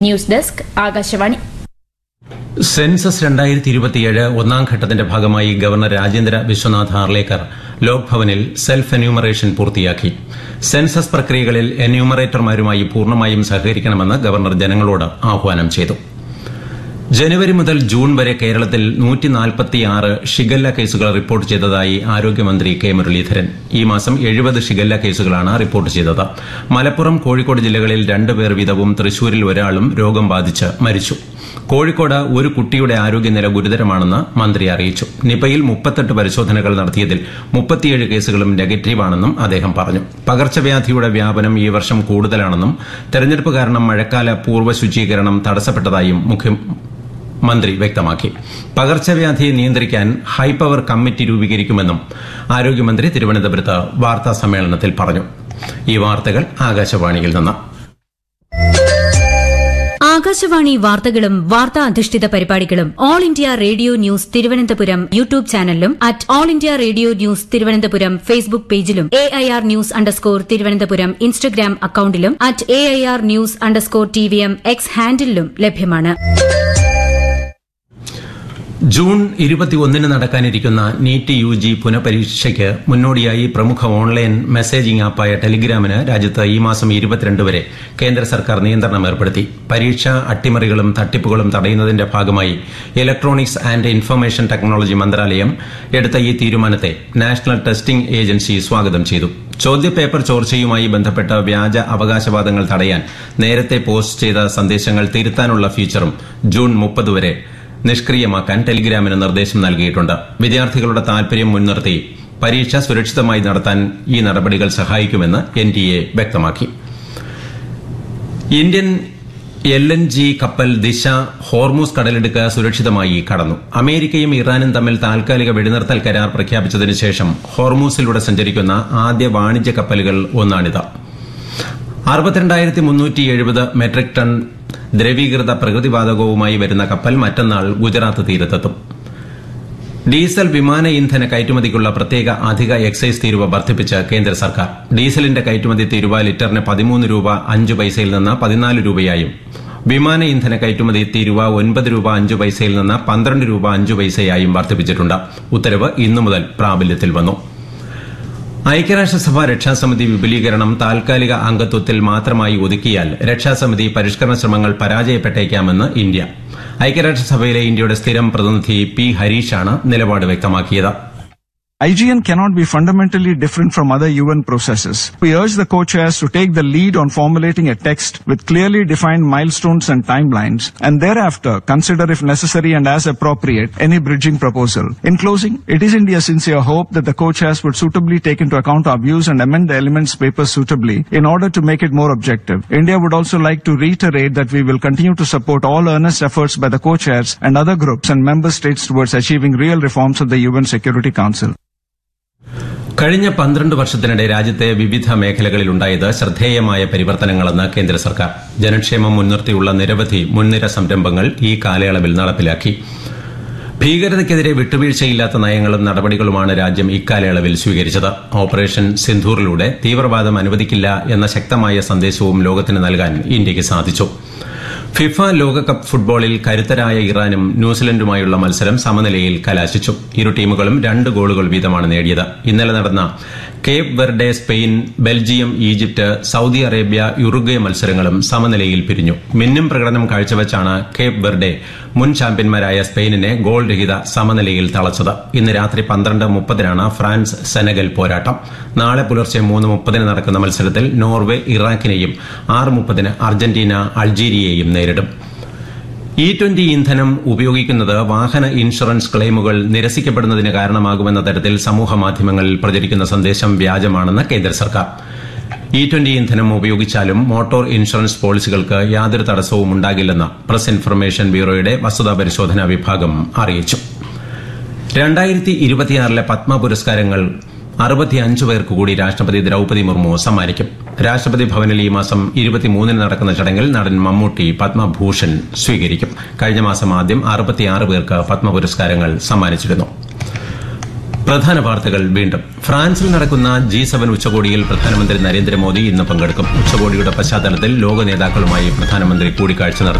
News desk Akashvani census രണ്ടായിരത്തി ഇരുപത്തിയേഴ് ഒന്നാം ഘട്ടത്തിന്റെ ഭാഗമായി ഗവർണർ രാജേന്ദ്ര വിശ്വനാഥ് ഹാർലേക്കർ ലോക്ഭവനിൽ സെൽഫ് എന്യൂമറേഷൻ പൂർത്തിയാക്കി സെൻസസ് പ്രക്രിയകളിൽ എന്യൂമറേറ്റർമാരുമായി പൂർണ്ണമായും സഹകരിക്കണമെന്ന് ഗവർണർ ജനങ്ങളോട് ആഹ്വാനം ചെയ്തു ജനുവരി മുതൽ ജൂൺ വരെ കേരളത്തിൽ ഷിഗല്ല കേസുകൾ റിപ്പോർട്ട് ചെയ്തതായി ആരോഗ്യമന്ത്രി കെ മുരളീധരൻ ഈ മാസം എഴുപത് ഷിഗല്ല കേസുകളാണ് റിപ്പോർട്ട് ചെയ്തത് മലപ്പുറം കോഴിക്കോട് ജില്ലകളിൽ രണ്ടുപേർ വീതവും തൃശൂരിൽ ഒരാളും രോഗം ബാധിച്ച് മരിച്ചു കോഴിക്കോട് ഒരു കുട്ടിയുടെ ആരോഗ്യനില ഗുരുതരമാണെന്ന് മന്ത്രി അറിയിച്ചു നിപയിൽ മുപ്പത്തെട്ട് പരിശോധനകൾ നടത്തിയതിൽ മുപ്പത്തിയേഴ് കേസുകളും നെഗറ്റീവാണെന്നും അദ്ദേഹം പറഞ്ഞു പകർച്ചവ്യാധിയുടെ വ്യാപനം ഈ വർഷം കൂടുതലാണെന്നും തെരഞ്ഞെടുപ്പ് കാരണം മഴക്കാല പൂർവ്വ ശുചീകരണം തടസ്സപ്പെട്ടതായും മുഖ്യ മന്ത്രി വ്യക്തമാക്കി പകർച്ചവ്യാധിയെ നിയന്ത്രിക്കാൻ ഹൈപവർ കമ്മിറ്റി രൂപീകരിക്കുമെന്നും ആരോഗ്യമന്ത്രി തിരുവനന്തപുരത്ത് വാർത്താ സമ്മേളനത്തിൽ പറഞ്ഞു ഈ വാർത്തകൾ ആകാശവാണിയിൽ നിന്ന് ആകാശവാണി വാർത്തകളും വാർത്താ അധിഷ്ഠിത പരിപാടികളും all India radio news Thiruvananthapuram YouTube ചാനലിലും at all India radio news Thiruvananthapuram Facebook പേജിലും A I R news underscore Thiruvananthapuram Instagram അക്കൌണ്ടിലും at A I R news underscore T V M X ഹാൻഡിലും ലഭ്യമാണ് ജൂൺ ഇരുപത്തിയൊന്നിന് നടക്കാനിരിക്കുന്ന നീറ്റ് യു ജി പുനഃപരീക്ഷയ്ക്ക് മുന്നോടിയായി പ്രമുഖ online messaging ആപ്പായ ടെലിഗ്രാമിന് രാജ്യത്ത് ഈ മാസം ഇരുപത്തിരണ്ട് വരെ കേന്ദ്ര സർക്കാർ നിയന്ത്രണം ഏർപ്പെടുത്തി പരീക്ഷാ അട്ടിമറികളും തട്ടിപ്പുകളും തടയുന്നതിന്റെ ഭാഗമായി ഇലക്ട്രോണിക്സ് ആൻഡ് ഇൻഫർമേഷൻ ടെക്നോളജി മന്ത്രാലയം എടുത്ത ഈ തീരുമാനത്തെ നാഷണൽ ടെസ്റ്റിംഗ് ഏജൻസി സ്വാഗതം ചെയ്തു ചോദ്യപേപ്പർ ചോർച്ചയുമായി ബന്ധപ്പെട്ട വ്യാജ അവകാശവാദങ്ങൾ തടയാൻ നേരത്തെ പോസ്റ്റ് ചെയ്ത സന്ദേശങ്ങൾ തിരുത്താനുള്ള ഫീച്ചറും ജൂൺ മുപ്പത് വരെ നിഷ്ക്രിയമാക്കാൻ ടെലിഗ്രാമിന് നിർദ്ദേശം നൽകിയിട്ടുണ്ട് വിദ്യാർത്ഥികളുടെ താൽപര്യം മുൻനിർത്തി പരീക്ഷ സുരക്ഷിതമായി നടത്താൻ ഈ നടപടികൾ സഹായിക്കുമെന്ന് എൻ ടി എ വ്യക്തമാക്കി ഇന്ത്യൻ എൽ എൻ ജി കപ്പൽ ദിശ ഹോർമൂസ് കടലിടുക്ക് സുരക്ഷിതമായി കടന്നു അമേരിക്കയും ഇറാനും തമ്മിൽ താൽക്കാലിക വെടിനിർത്തൽ കരാർ പ്രഖ്യാപിച്ചതിനു ശേഷം ഹോർമൂസിലൂടെ സഞ്ചരിക്കുന്ന ആദ്യ വാണിജ്യ കപ്പലുകൾ ഒന്നാണിത് അറുപത്തിരണ്ടായിരത്തി മുന്നൂറ്റി എഴുപത് മെട്രിക് ടൺ ദ്രവീകൃത പ്രകൃതിവാതകവുമായി വരുന്ന കപ്പൽ മറ്റന്നാൾ ഗുജറാത്ത് തീരത്തെത്തും ഡീസൽ വിമാന ഇന്ധന കയറ്റുമതിക്കുള്ള പ്രത്യേക അധിക എക്സൈസ് തീരുവ വർദ്ധിപ്പിച്ച് കേന്ദ്ര സർക്കാർ ഡീസലിന്റെ കയറ്റുമതി തീരുവ ലിറ്ററിന് പതിമൂന്ന് രൂപ അഞ്ച് പൈസയിൽ നിന്ന് പതിനാല് രൂപയായും വിമാന ഇന്ധന കയറ്റുമതി തീരുവ ഒൻപത് രൂപ അഞ്ച് പൈസയിൽ നിന്ന് പന്ത്രണ്ട് രൂപ അഞ്ച് പൈസയായും വർദ്ധിപ്പിച്ചിട്ടുണ്ട് ഉത്തരവ് ഇന്നു മുതൽ പ്രാബല്യത്തിൽ വന്നു ഐക്യരാഷ്ട്രസഭ രക്ഷാസമിതി വിപുലീകരണം താൽക്കാലിക അംഗത്വത്തിൽ മാത്രമായി ഒതുക്കിയാൽ രക്ഷാസമിതി പരിഷ്കരണ ശ്രമങ്ങൾ പരാജയപ്പെട്ടേക്കാമെന്ന് ഇന്ത്യ ഐക്യരാഷ്ട്രസഭയിലെ ഇന്ത്യയുടെ സ്ഥിരം പ്രതിനിധി പി ഹരീഷാണ് നിലപാട് വ്യക്തമാക്കിയത് IGN cannot be fundamentally different from other UN processes. We urge the co-chairs to take the lead on formulating a text with clearly defined milestones and timelines, and thereafter consider if necessary and as appropriate any bridging proposal. In closing, it is India's sincere hope that the co-chairs would suitably take into account our views and amend the elements papers suitably in order to make it more objective. India would also like to reiterate that we will continue to support all earnest efforts by the co-chairs and other groups and member states towards achieving real reforms of the UN Security Council. കഴിഞ്ഞ പന്ത്രണ്ട് വർഷത്തിനിടെ രാജ്യത്തെ വിവിധ മേഖലകളിലുണ്ടായത് ശ്രദ്ധേയമായ പരിവർത്തനങ്ങളെന്ന് കേന്ദ്ര സർക്കാർ ജനക്ഷേമം മുൻനിർത്തിയുള്ള നിരവധി മുൻനിര സംരംഭങ്ങൾ ഈ കാലയളവിൽ നടപ്പിലാക്കി ഭീകരതയ്ക്കെതിരെ വിട്ടുവീഴ്ചയില്ലാത്ത നയങ്ങളും നടപടികളുമാണ് രാജ്യം ഇക്കാലയളവിൽ സ്വീകരിച്ചത് ഓപ്പറേഷൻ സിന്ധൂറിലൂടെ തീവ്രവാദം അനുവദിക്കില്ല എന്ന ശക്തമായ സന്ദേശവും ലോകത്തിന് നൽകാൻ ഇന്ത്യയ്ക്ക് സാധിച്ചു ഫിഫ ലോകകപ്പ് ഫുട്ബോളിൽ കരുത്തരായ ഇറാനും ന്യൂസിലൻഡുമായുള്ള മത്സരം സമനിലയിൽ കലാശിച്ചു ഇരു ടീമുകളും രണ്ട് ഗോളുകൾ വീതമാണ് നേടിയത് ഇന്നലെ നടന്ന Cape Verde Spain Belgium Egypt Saudi Arabia Uruguay മത്സരങ്ങളും സമനിലയിൽ പിരിഞ്ഞു മിന്നും പ്രകടനം കാഴ്ചവെച്ചാണ് കേപ്പ് വെർഡെ മുൻ ചാമ്പ്യന്മാരായ സ്പെയിനിനെ ഗോൾ രഹിത സമനിലയിൽ തളച്ചത് ഇന്ന് രാത്രി പന്ത്രണ്ട് മുപ്പതിനാണ് ഫ്രാൻസ് സെനഗൽ പോരാട്ടം നാളെ പുലർച്ചെ മൂന്ന് മുപ്പതിന് നടക്കുന്ന മത്സരത്തിൽ നോർവേ ഇറാഖിനെയും ആറ് മുപ്പതിന് അർജന്റീന അൾജീരിയയെയും നേരിടും ഇ ട്വന്റി ഇന്ധനം ഉപയോഗിക്കുന്നത് വാഹന ഇൻഷുറൻസ് ക്ലെയിമുകൾ നിരസിക്കപ്പെടുന്നതിന് കാരണമാകുമെന്ന തരത്തിൽ സമൂഹ മാധ്യമങ്ങളിൽ പ്രചരിക്കുന്ന സന്ദേശം വ്യാജമാണെന്ന് കേന്ദ്ര സർക്കാർ ഇ ട്വന്റി ഇന്ധനം ഉപയോഗിച്ചാലും മോട്ടോർ ഇൻഷുറൻസ് പോളിസികൾക്ക് യാതൊരു തടസ്സവും ഉണ്ടാകില്ലെന്ന് പ്രസ് ഇൻഫർമേഷൻ ബ്യൂറോയുടെ വസ്തുതാ പരിശോധനാ വിഭാഗം അറിയിച്ചു രണ്ടായിരത്തി ഇരുപത്തിയാറിലെ പത്മ പുരസ്കാരങ്ങൾ അറുപത്തിയഞ്ച് പേർക്ക് കൂടി രാഷ്ട്രപതി ദ്രൌപതി മുർമു സമ്മാനിക്കും രാഷ്ട്രപതി ഭവനിൽ ഈ മാസം ഇരുപത്തിമൂന്നിന് നടക്കുന്ന ചടങ്ങിൽ നടൻ മമ്മൂട്ടി പത്മഭൂഷൺ സ്വീകരിക്കും കഴിഞ്ഞ മാസം ആദ്യം അറുപത്തിയാറ് പേർക്ക് പത്മ പുരസ്കാരങ്ങൾ സമ്മാനിച്ചിരുന്നു പ്രധാന വാർത്തകൾ വീണ്ടും ഫ്രാൻസിൽ നടക്കുന്ന ജി സെവൻ ഉച്ചകോടിയിൽ പ്രധാനമന്ത്രി നരേന്ദ്രമോദി ഇന്ന് പങ്കെടുക്കും ഉച്ചകോടിയുടെ പശ്ചാത്തലത്തിൽ ലോക നേതാക്കളുമായി പ്രധാനമന്ത്രി കൂടിക്കാഴ്ച നടത്തി